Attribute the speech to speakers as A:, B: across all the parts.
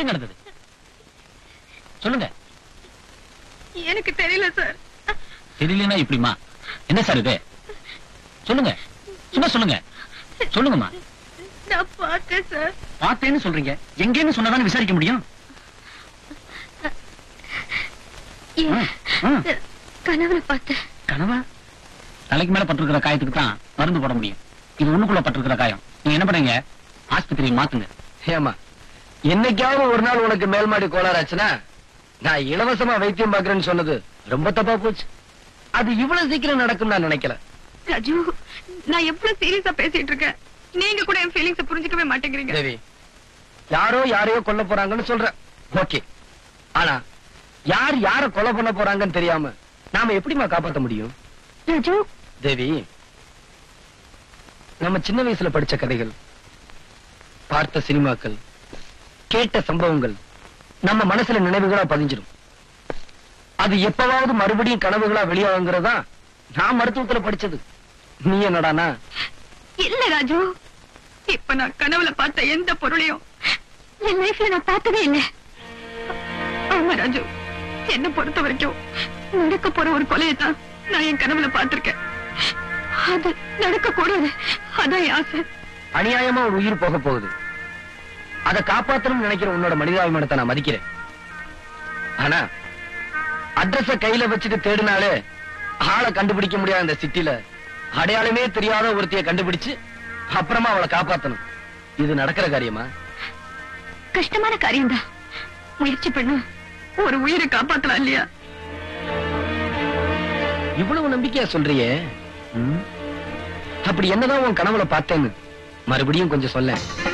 A: என்ன நடந்தது சொல்லுங்க
B: எனக்கு தெரியல சார்
A: தெரியலனா இப்படிமா என்ன சார் இது சொல்லுங்க சும்மா சொல்லுங்க சொல்லுங்கம்மா
B: நான் பார்த்தேன் சார்
A: பார்த்தேன்னு சொல்றீங்க எங்கேன்னு சொன்னதானே விசாரிக்க முடியும் ம், ம்.
B: கனவுல பார்த்தேன்
A: கனவா தலைக்கு மேல பட்டிருக்கிற காயத்துக்கு தான் மருந்து போட முடியும் இது உள்ளுக்குள்ள பட்டிருக்கிற காயம் நீங்க என்ன பண்ணீங்க ஆஸ்பத்திரியை மாத்துங்க
C: ஏமா என்னைக்காவது ஒரு நாள் உனக்கு மேல்மாடி கோளாறாச்சுன்னா நான் இலவசமா வைத்தியம் பாக்குறேன்னு சொன்னது ரொம்ப தப்பா போச்சு அது இவ்வளவு சீக்கிரம் நடக்கும் நான் நினைக்கல
B: ராஜு நான் எவ்வளவு சீரியஸா பேசிட்டு இருக்கேன் நீங்க கூட என் ஃபீலிங்ஸ் புரிஞ்சுக்கவே மாட்டேங்கிறீங்க
C: தேவி யாரோ யாரையோ கொல்ல போறாங்கன்னு சொல்ற ஓகே ஆனா யார் யார கொலை பண்ண போறாங்கன்னு தெரியாம நாம எப்படிம்மா காப்பாத்த முடியும்
B: ராஜு
C: தேவி நம்ம சின்ன வயசுல படிச்ச கதைகள் பார்த்த சினிமாக்கள் கேட்ட சம்பவங்கள் நம்ம மனசுல நினைவுகளா பதிஞ்சிடும் அது எப்பவாவது மறுபடியும் கனவுகளா வெளியாகுங்கிறதா நான் மருத்துவத்துல படிச்சது நீ என்னடானா
B: இல்ல ராஜு இப்ப நான் கனவுல பார்த்த எந்த பொருளையும் என் லைஃப்ல நான் பார்த்ததே இல்ல ஆமா ராஜு என்ன பொறுத்த வரைக்கும் நடக்க போற ஒரு கொலையை தான் நான் என் கனவுல பார்த்திருக்கேன் அது நடக்க கூடாது அதான் என் ஆசை
C: அநியாயமா ஒரு உயிர் போக போகுது அதை காப்பாத்தணும்னு நினைக்கிற உன்னோட மனிதாபிமானத்தை நான் மதிக்கிறேன் ஆனா அட்ரஸ கையில வச்சுட்டு தேடினாலே ஆளை கண்டுபிடிக்க முடியாத இந்த சிட்டில அடையாளமே தெரியாத ஒருத்தைய கண்டுபிடிச்சு அப்புறமா அவளை காப்பாத்தணும் இது நடக்கிற காரியமா
B: கஷ்டமான காரியம்தான் முயற்சி பண்ணு ஒரு உயிரை காப்பாத்தலாம் இல்லையா
C: இவ்வளவு நம்பிக்கையா சொல்றியே ம்? அப்படி என்னதான் உன் கனவுல பார்த்தேன்னு மறுபடியும் கொஞ்சம் சொல்ல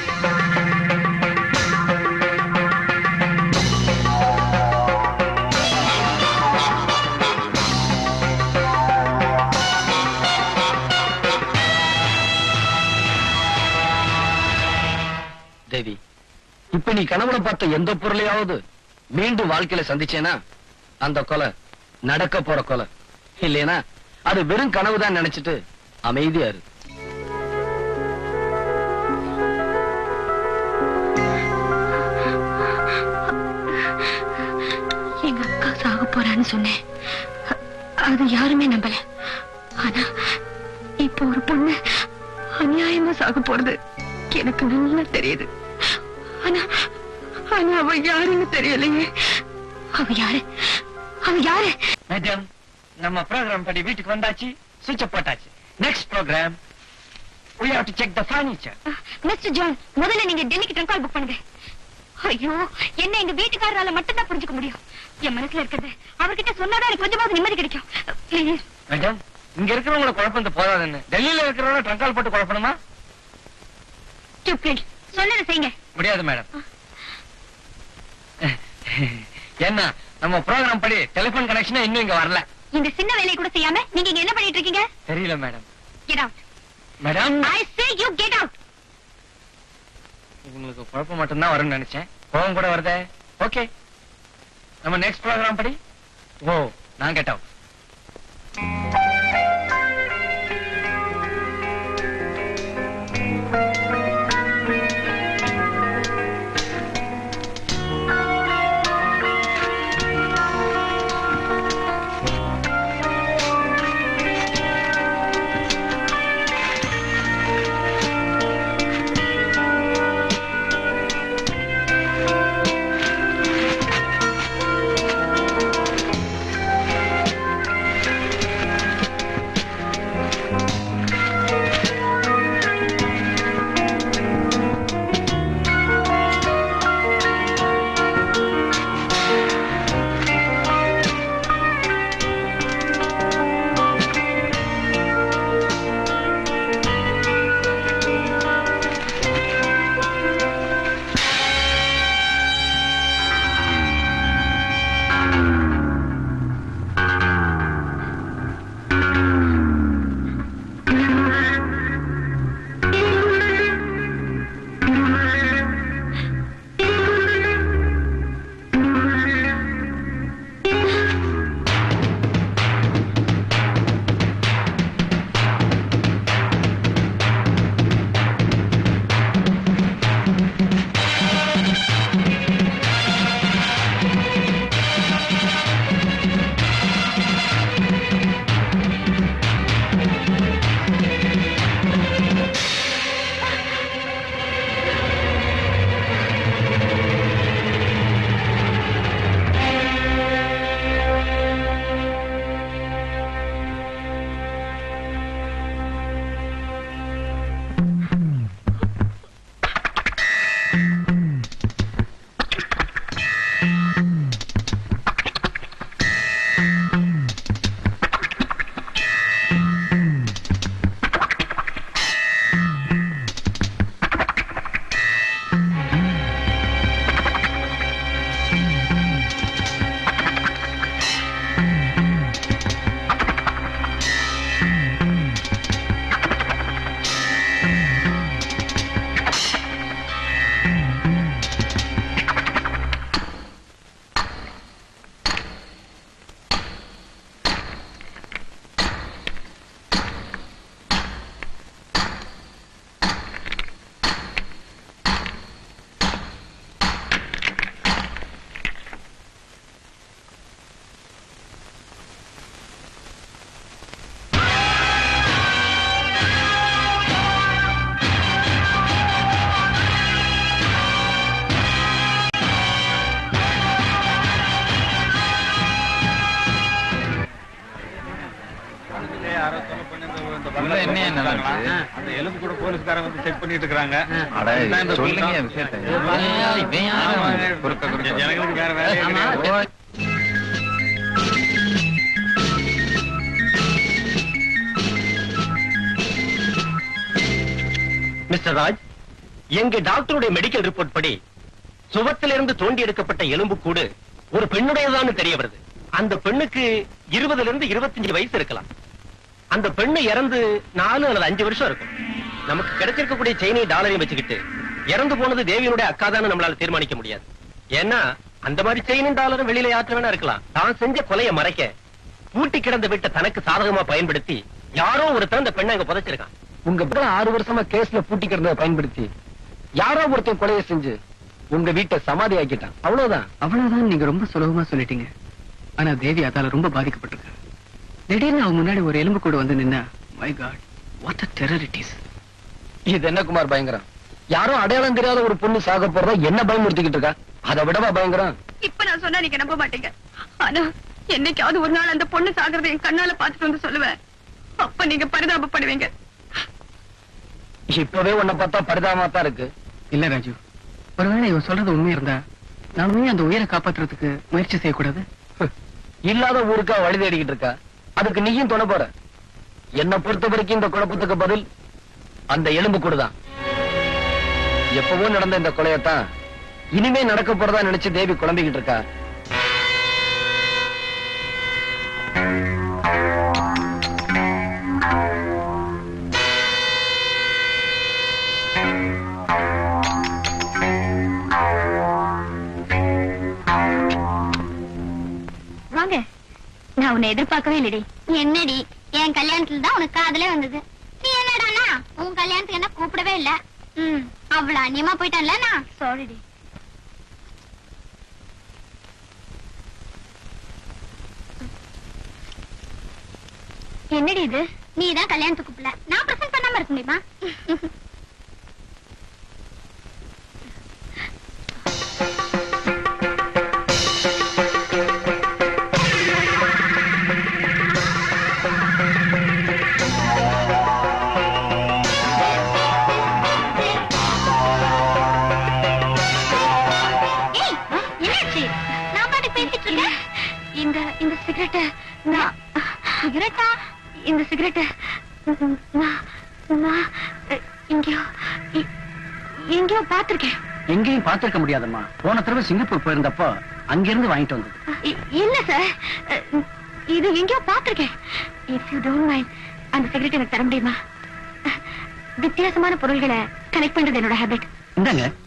C: தேவி இப்ப நீ கனவுல பார்த்த எந்த பொருளையாவது மீண்டும் வாழ்க்கையில சந்திச்சேனா அந்த கொலை நடக்க போற கொலை இல்லையா அது வெறும் கனவுதான் நினைச்சிட்டு அமைதியா இரு
B: எங்க அக்கா சாக போறான்னு சொன்னேன் அ- அது யாருமே நம்பல ஆனா இப்ப ஒரு பொண்ணு அநியாயமா சாக போறது எனக்கு நல்லா தெரியுது ஆனா ஆனா அவ யாருன்னு தெரியலையே அவ யாரு அவ யாரு
C: மேடம் நம்ம ப்ரோக்ராம் படி வீட்டுக்கு வந்தாச்சு சுவிட்ச் போட்டாச்சு next programme we have to check the furniture
B: mister John முதல்ல நீங்க டெல்லிக்கு ட்ரங்க் கால் புக் பண்ணுங்க ஐயோ என்ன எங்க வீட்டுக்காரரால மட்டும் தான் புரிஞ்சுக்க முடியும் என் மனசுல இருக்கிறது அவர்கிட்ட சொன்னாதான் எனக்கு கொஞ்சமாவது நிம்மதி கிடைக்கும் ப்ளீஸ்
C: மேடம் இங்க இருக்கிறவங்கள குழப்பம் போதாதுன்னு டெல்லியில இருக்கிறவங்கள ட்ரங்கால் போட்டு குழப்பணுமா
B: ஸ்டூபிட் சொன்னதை செய்யுங்க
C: முடியாது மேடம் என்ன நம்ம ப்ரோக்ராம் படி டெலிபோன் கனெக்ஷன் இன்னும் இங்க வரல
B: இந்த சின்ன வேலையை கூட செய்யாம நீங்க இங்க என்ன பண்ணிட்டு இருக்கீங்க
C: தெரியல madam
B: get out
C: madam
B: I say you get out
C: உங்களுக்கு குழப்பம் மட்டும்தான் வரும்னு நினைச்சேன் கோவம் கூட வருதே ஓகே நம்ம நெக்ஸ்ட் ப்ரோக்ராம் படி ஓ நான் கெட் அவுட்
D: செக் பண்ணிட்டு இருக்காங்க
E: அட, சொல்லுங்க விஷயத்தை. குறுக்க, குறுக்க.
D: ஜனங்களுக்கு வேற வேலையே
A: ஆமா.
D: கிடையாது.
C: மிஸ்டர் ராஜ் எங்க டாக்டருடைய மெடிக்கல் ரிப்போர்ட் படி சுவத்திலிருந்து தோண்டி எடுக்கப்பட்ட எலும்பு கூடு ஒரு பெண்ணுடையதான்னு தெரிய வருது அந்த பெண்ணுக்கு இருபதுல இருந்து இருபத்தஞ்சு வயசு இருக்கலாம் அந்த பெண்ணு இறந்து நாலு அல்லது அஞ்சு வருஷம் இருக்கும் நமக்கு கிடைச்சிருக்கக்கூடிய செயினை டாலரையும் வச்சுக்கிட்டு இறந்து போனது தேவியனுடைய அக்காதான்னு நம்மளால தீர்மானிக்க முடியாது ஏன்னா அந்த மாதிரி செயினும் டாலரும் வெளியில யாத்திர வேணா இருக்கலாம் தான் செஞ்ச கொலையை மறைக்க பூட்டி கிடந்த வீட்டை தனக்கு சாதகமா பயன்படுத்தி யாரோ ஒருத்தன் அந்த பெண்ணை அங்க புதைச்சிருக்கான்
F: உங்க பிள்ளை ஆறு வருஷமா கேஸ்ல பூட்டி கிடந்ததை பயன்படுத்தி யாரோ ஒருத்தன் கொலையை செஞ்சு உங்க வீட்டை சமாதி ஆக்கிட்டான் அவ்வளவுதான்
G: அவ்வளவுதான் நீங்க ரொம்ப சுலபமா சொல்லிட்டீங்க ஆனா தேவி அதால ரொம்ப பாதிக்கப்பட்டிருக்கா திடீர்னு அவங்க முன்னாடி ஒரு எலும்பு கூட வந்து நின்னா my god what a territories
F: இது என்ன குமார் பயங்கரம் யாரோ அடையாளம் தெரியாத ஒரு பொண்ணு சாக போறதா என்ன பயமுறுத்திக்கிட்டு இருக்கா அதை விடவா பயங்கரம்
B: இப்ப நான் சொன்னா நீங்க நம்ப மாட்டீங்க ஆனா என்னைக்காவது ஒரு நாள் அந்த பொண்ணு சாகிறத என் கண்ணால பாத்துட்டு வந்து சொல்லுவேன் அப்ப நீங்க பரிதாபப்படுவீங்க
F: இப்பவே உன்னை பார்த்தா பரிதாபமா தான் இருக்கு
G: இல்ல ராஜு ஒருவேளை இவன் சொல்றது உண்மையா இருந்தா நானுமே அந்த உயிரை காப்பாத்துறதுக்கு முயற்சி செய்யக்கூடாது
F: இல்லாத ஊருக்கா வழி தேடிக்கிட்டு இருக்கா அதுக்கு நீயும் துணை போற என்ன பொறுத்த வரைக்கும் இந்த குழப்பத்துக்கு பதில் அந்த எலும்பு கூடுதான் எப்பவோ நடந்த இந்த கொலையத்தான் இனிமே நடக்க போறதா நினைச்சு தேவி குழம்பிக்கிட்டு இருக்கா
B: வாங்க நான் உன்னை எதிர்பார்க்கவே இல்லடி
H: என்னடி என் கல்யாணத்துல தான் உனக்கு காதலே வந்தது நீ என்னடானா உன் கல்யாணத்துக்கு என்ன கூப்பிடவே இல்ல ம் அவ்வளவு அந்நியமா போயிட்டேன்ல நான்
B: சாரிடி
H: என்னடி இது நீ தான் கல்யாணத்துக்கு கூப்பிடல நான் பிரசன்ட் பண்ணாம இருக்க முடியுமா ஏய், என்னாச்சு நான் பாட்டுக்கு பேசிட்டு இருக்கேன்
B: இந்த இந்த சிகரெட்ட நான்
H: சிகரெட்டா
B: இந்த சிகரெட்ட நான் நான் அஹ், எங்கேயோ எ- எங்கேயோ பார்த்திருக்கேன்
A: எங்கேயும் பார்த்திருக்க முடியாதம்மா போன தடவை சிங்கப்பூர் போயிருந்தப்போ அங்கிருந்து வாங்கிட்டு வந்தது
B: இ- இல்ல சார் அஹ், இது எங்கேயோ பார்த்திருக்கேன் இஃப் யூ டோன்ட் மைண்ட் அந்த சிகரெட் எனக்கு தர முடியுமா வித்தியாசமான பொருள்களை கலெக்ட் பண்றது என்னோட ஹேபிட்
A: இந்தாங்க